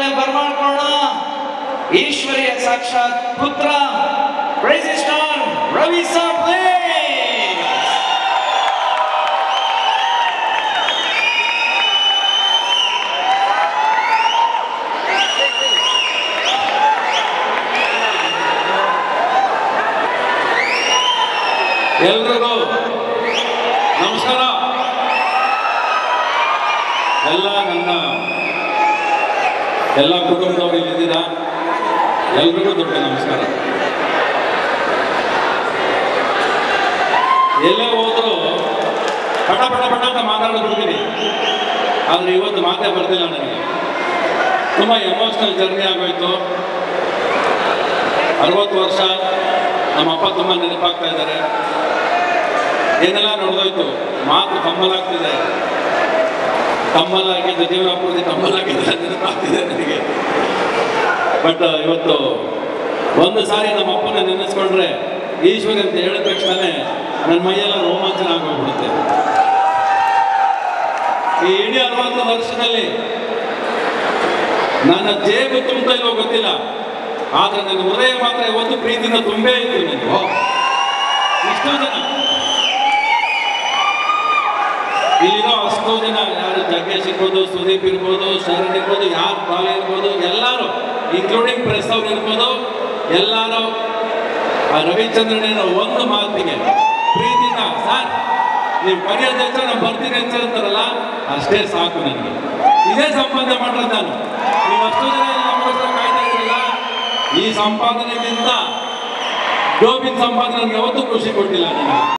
ಬರ್ಮಾಡ್ಕೋಣ ಈಶ್ವರಿಯ ಸಾಕ್ಷಾತ್ ಪುತ್ರ ಸ್ಟಾರ್ ರವಿ ಸಾಬ್ಲೆ ಎಲ್ರಿಗೂ ನಮಸ್ಕಾರ ಎಲ್ಲ ನನ್ನ ಎಲ್ಲ ಕುಟುಂಬದವರು ಇಲ್ಲಿದ್ದೀರಾ ಎಲ್ರಿಗೂ ದೊಡ್ಡ ನಮಸ್ಕಾರ ಎಲ್ಲೇ ಹೋದ್ರು ಪಟ ಪಟ ಪಟ ಅಂತ ಮಾತಾಡೋದಿದ್ದೀನಿ ಆದರೆ ಇವತ್ತು ಮಾತೇ ಬರ್ತಿಲ್ಲ ನನಗೆ ತುಂಬ ಎಮೋಷ್ನಲ್ ಜರ್ನಿ ಆಗೋಯ್ತು ಅರವತ್ತು ವರ್ಷ ನಮ್ಮ ಅಪ್ಪ ತುಂಬ ನೆನಪಾಗ್ತಾ ಇದ್ದಾರೆ ಏನೆಲ್ಲ ನಡೆದೋಯ್ತು ಮಾತು ಕಮ್ಮಲಾಗ್ತಿದೆ ಕಮ್ಮಲಾಗಿದ್ದು ಜೀವನ ಪೂರ್ತಿ ಕಮ್ಮಲಾಗಿದೆ ನೆನಪಾಗ್ತಿದೆ ನನಗೆ ಬಟ್ ಇವತ್ತು ಒಂದು ಸಾರಿ ನಮ್ಮ ಅಪ್ಪನ ನೆನೆಸ್ಕೊಂಡ್ರೆ ಈಶ್ವರಿ ಅಂತ ಹೇಳಿದ ತಕ್ಷಣನೇ ನನ್ನ ಮೈಯೆಲ್ಲ ರೋಮಾಂಚನ ಆಗೋಗ್ಬಿಡುತ್ತೆ ಈ ಇಡೀ ಅರವತ್ತು ವರ್ಷದಲ್ಲಿ ನನ್ನ ಜೇಬು ತುಂಬ ಇಲ್ವೋ ಗೊತ್ತಿಲ್ಲ ಆದ್ರೆ ನನ್ನ ಹೃದಯ ಮಾತ್ರ ಒಂದು ಪ್ರೀತಿಯಿಂದ ತುಂಬೇ ಇತ್ತು ನನಗೆ ಇಷ್ಟೋ ಜನ ಇಲ್ಲಿರೋ ಅಷ್ಟೋ ಜನ ಯಾರು ಜಗ್ಗೇಶ್ ಇರ್ಬೋದು ಸುದೀಪ್ ಇರ್ಬೋದು ಶರಣ್ ಇರ್ಬೋದು ಯಾರು ಬಾಲೆ ಇರ್ಬೋದು ಎಲ್ಲರೂ ಇನ್ಕ್ಲೂಡಿಂಗ್ ಪ್ರೆಸ್ ಅವ್ರು ಇರ್ಬೋದು ಎಲ್ಲರೂ ಆ ರವಿಚಂದ್ರನ ಒಂದು ಮಾತಿಗೆ ಪ್ರೀತಿನ ಸರ್ ನೀವು ಕರೆಯೋದು ಹೆಚ್ಚು ನಾನು ಬರ್ತೀನಿ ಅಂತ ಹೇಳ್ತಾರಲ್ಲ ಅಷ್ಟೇ ಸಾಕು ನನಗೆ ಇದೇ ಸಂಪಾದನೆ ಮಾಡೋದು ನಾನು ನೀವು ಅಷ್ಟು ಜನ ನಮಗೋಸ್ಕರ ಕಾಯ್ತಾ ಇದ್ರಲ್ಲ ಈ ಸಂಪಾದನೆಗಿಂತ ಜೋಬಿನ ಸಂಪಾದನೆ ನನಗೆ ಯಾವತ್ತೂ ಖುಷಿ ಕೊಟ್ಟಿಲ್ಲ ನನಗೆ